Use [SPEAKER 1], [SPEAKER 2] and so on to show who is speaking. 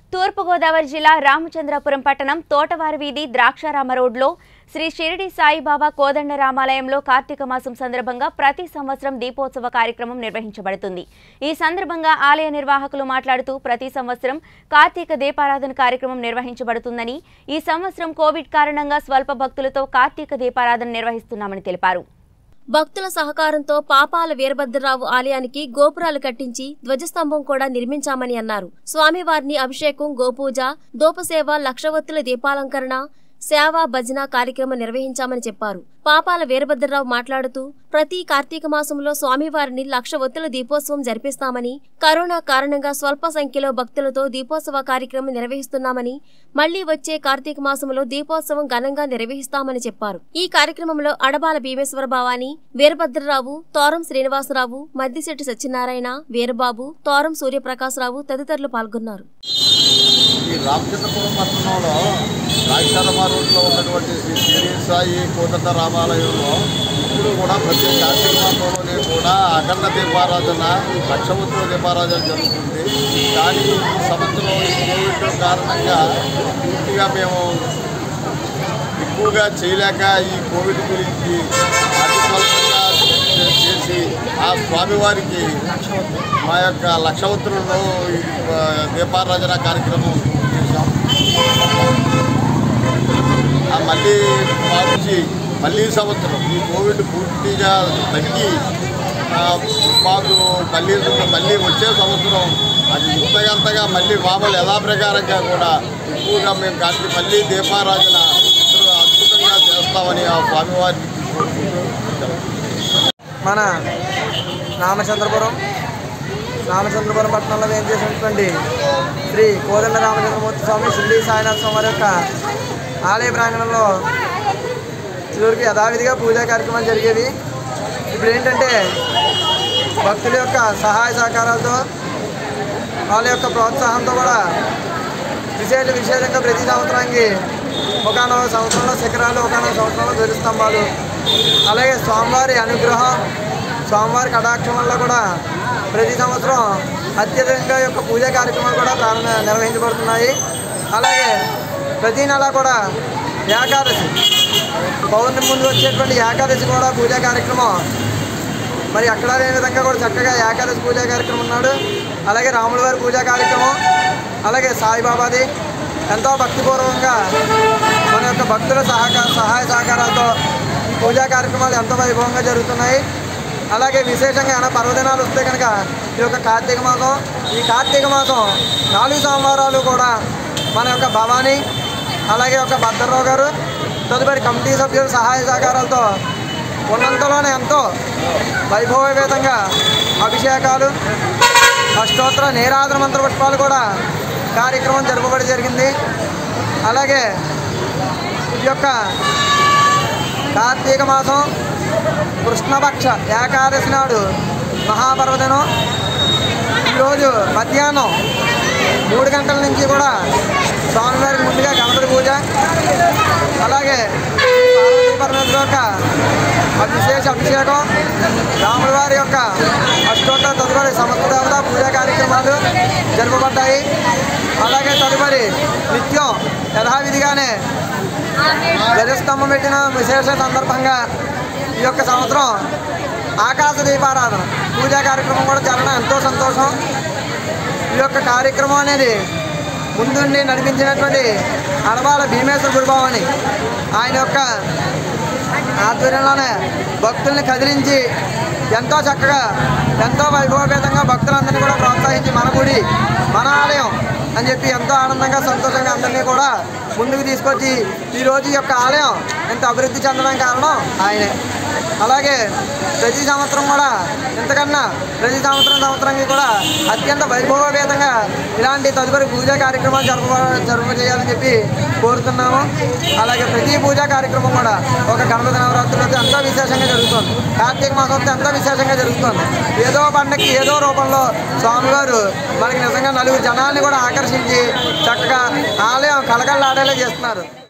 [SPEAKER 1] తూర్పుగోదావరి జిల్లా రామచంద్రపురం పట్టణం తోటవారి వీధి ద్రాక్షారామ రోడ్లో శ్రీ షిరిడి సాయిబాబా కోదండ రామాలయంలో కార్తీక మాసం సందర్భంగా ప్రతి సంవత్సరం దీపోత్సవ కార్యక్రమం నిర్వహించబడుతుంది ఈ సందర్భంగా ఆలయ నిర్వాహకులు మాట్లాడుతూ ప్రతి సంవత్సరం కార్తీక దీపారాధన కార్యక్రమం నిర్వహించబడుతుందని ఈ సంవత్సరం కోవిడ్ కారణంగా స్వల్ప భక్తులతో కార్తీక దీపారాధన నిర్వహిస్తున్నామని తెలిపారు
[SPEAKER 2] భక్తుల సహకారంతో పాపాల వీరభద్రరావు ఆలయానికి గోపురాలు కట్టించి ధ్వజస్తంభం కూడా నిర్మించామని అన్నారు స్వామివారిని అభిషేకం గోపూజ దూపసేవ లక్షవత్తుల దీపాలంకరణ సేవా భజన కార్యక్రమం నిర్వహించామని చెప్పారు పాపాల వీరభద్రరావు మాట్లాడుతూ ప్రతి కార్తీక మాసంలో స్వామివారిని లక్ష ఒత్తుల దీపోత్సవం జరిపిస్తామని కరోనా కారణంగా స్వల్ప సంఖ్యలో భక్తులతో దీపోత్సవ కార్యక్రమం నిర్వహిస్తున్నామని మళ్లీ వచ్చే కార్తీక మాసంలో దీపోత్సవం ఘనంగా నిర్వహిస్తామని చెప్పారు ఈ కార్యక్రమంలో అడబాల భీమేశ్వర భవాని వీరభద్రరావు తోరం శ్రీనివాసరావు మద్దిశెట్టి సత్యనారాయణ వీరబాబు తోరం సూర్యప్రకాశరావు తదితరులు పాల్గొన్నారు
[SPEAKER 3] ఈ రామచంద్రపురం పట్టణంలో రాజశాలమా రోడ్లో ఉన్నటువంటి శ్రీ షిరిడి సాయి కోదండ రామాలయంలో ఇప్పుడు కూడా ప్రతి కార్తీక మాసంలోనే కూడా అఖండ దీపారాధన లక్షవత్తుల దీపారాధన జరుగుతుంది కానీ ఈ సంవత్సరం ఈ కోవిడ్ కారణంగా పూర్తిగా మేము ఎక్కువగా చేయలేక ఈ కోవిడ్ గురించి అతి స్వల్పంగా చేసి ఆ స్వామివారికి మా యొక్క లక్షవత్తులలో ఈ ఆ, దీపారాధన కార్యక్రమం చేశాం ఆ మళ్ళీ మార్చి మళ్ళీ సంవత్సరం ఈ కోవిడ్ పూర్తిగా తగ్గి ఆ, మాకు మళ్ళీ మళ్ళీ వచ్చే సంవత్సరం అది ఇంతగంతగా మళ్ళీ మామూలు ఎలా ప్రకారంగా కూడా ఎక్కువగా మేము దానికి మళ్ళీ దీపారాధన అద్భుతంగా చేస్తామని ఆ స్వామివారికి కోరుకుంటూ సెలవు.
[SPEAKER 4] మన రామచంద్రపురం రామచంద్రపురం పట్టణంలో ఏం చేసినటువంటి శ్రీ కోదండ రామచంద్రమూర్తి స్వామి షిరిడి సాయినాథ స్వామి వారి యొక్క ఆలయ ప్రాంగణంలో ఇదివరకు యథావిధిగా పూజా కార్యక్రమాలు జరిగేవి ఇప్పుడు ఏంటంటే భక్తుల యొక్క సహాయ సహకారాలతో వాళ్ళ యొక్క ప్రోత్సాహంతో కూడా విశేష విశేషంగా ప్రతి సంవత్సరానికి ఒకనొక సంవత్సరంలో శిఖరాలు ఒకనొక సంవత్సరంలో ధ్వజస్తంభాలు అలాగే స్వామివారి అనుగ్రహం స్వామివారి కటాక్షం వల్ల కూడా ప్రతి సంవత్సరం అత్యధికంగా యొక్క పూజా కార్యక్రమాలు కూడా ప్రారంభ నిర్వహించబడుతున్నాయి అలాగే ప్రతి నెల కూడా ఏకాదశి పౌర్ణమి ముందు వచ్చేటువంటి ఏకాదశి కూడా పూజా కార్యక్రమం మరి అక్కడ లేని విధంగా కూడా చక్కగా ఏకాదశి పూజా కార్యక్రమం ఉన్నాడు అలాగే రాముల వారి పూజా కార్యక్రమం అలాగే సాయిబాబాది ఎంతో భక్తిపూర్వకంగా మన యొక్క భక్తుల సహకార సహాయ సహకారాలతో ఈ పూజా కార్యక్రమాలు ఎంతో వైభవంగా జరుగుతున్నాయి అలాగే విశేషంగా ఏమైనా పర్వదినాలు వస్తే కనుక ఈ యొక్క కార్తీక మాసం ఈ కార్తీక మాసం నాలుగు సోమవారాలు కూడా మన యొక్క భవానీ అలాగే ఒక భద్రరావు గారు తదుపరి కమిటీ సభ్యుల సహాయ సహకారాలతో ఉన్నంతలోనే ఎంతో వైభవపేతంగా అభిషేకాలు అష్టోత్తర నీరాధన మంత్ర పుష్పాలు కూడా కార్యక్రమం జరపబడి జరిగింది అలాగే ఈ యొక్క కార్తీక మాసం కృష్ణపక్ష ఏకాదశి నాడు మహాపర్వదినం ఈరోజు మధ్యాహ్నం మూడు గంటల నుంచి కూడా స్వామివారికి ముందుగా గణపతి పూజ అలాగే పార్వతీ పరమేశ్వరు యొక్క విశేష అభిషేకం రాముల వారి యొక్క అష్టోత్తర తదుపరి సమస్త దేవత పూజా కార్యక్రమాలు జరపబడ్డాయి అలాగే తదుపరి నిత్యం యథావిధిగానే ధ్వజస్తంభం పెట్టిన విశేష సందర్భంగా ఈ యొక్క సంవత్సరం ఆకాశ దీపారాధన పూజా కార్యక్రమం కూడా జరగడం ఎంతో సంతోషం ఈ యొక్క కార్యక్రమం అనేది ముందుండి నడిపించినటువంటి అడవాల భీమేశ్వర గురుబావని ఆయన యొక్క ఆధ్వర్యంలోనే భక్తుల్ని కదిలించి ఎంతో చక్కగా ఎంతో వైభవపేతంగా భక్తులందరినీ కూడా ప్రోత్సహించి మన గుడి మన ఆలయం అని చెప్పి ఎంతో ఆనందంగా సంతోషంగా అందరినీ కూడా ముందుకు తీసుకొచ్చి ఈరోజు ఈ యొక్క ఆలయం ఎంత అభివృద్ధి చెందడం కారణం ఆయనే అలాగే ప్రతి సంవత్సరం కూడా ఇంతకన్నా ప్రతి సంవత్సరం సంవత్సరానికి కూడా అత్యంత వైభవపేతంగా ఇలాంటి తదుపరి పూజా కార్యక్రమాలు జరప జరప చేయాలని చెప్పి కోరుతున్నాము అలాగే ప్రతి పూజా కార్యక్రమం కూడా ఒక గణపతి నవరాత్రులు అయితే ఎంతో విశేషంగా జరుగుతుంది కార్తీక మాసం వస్తే ఎంతో విశేషంగా జరుగుతుంది ఏదో పండగకి ఏదో రూపంలో స్వామివారు మనకి నిజంగా నలుగురు జనాల్ని కూడా ఆకర్షించి చక్కగా ఆలయం కలకల్లాడేలా చేస్తున్నారు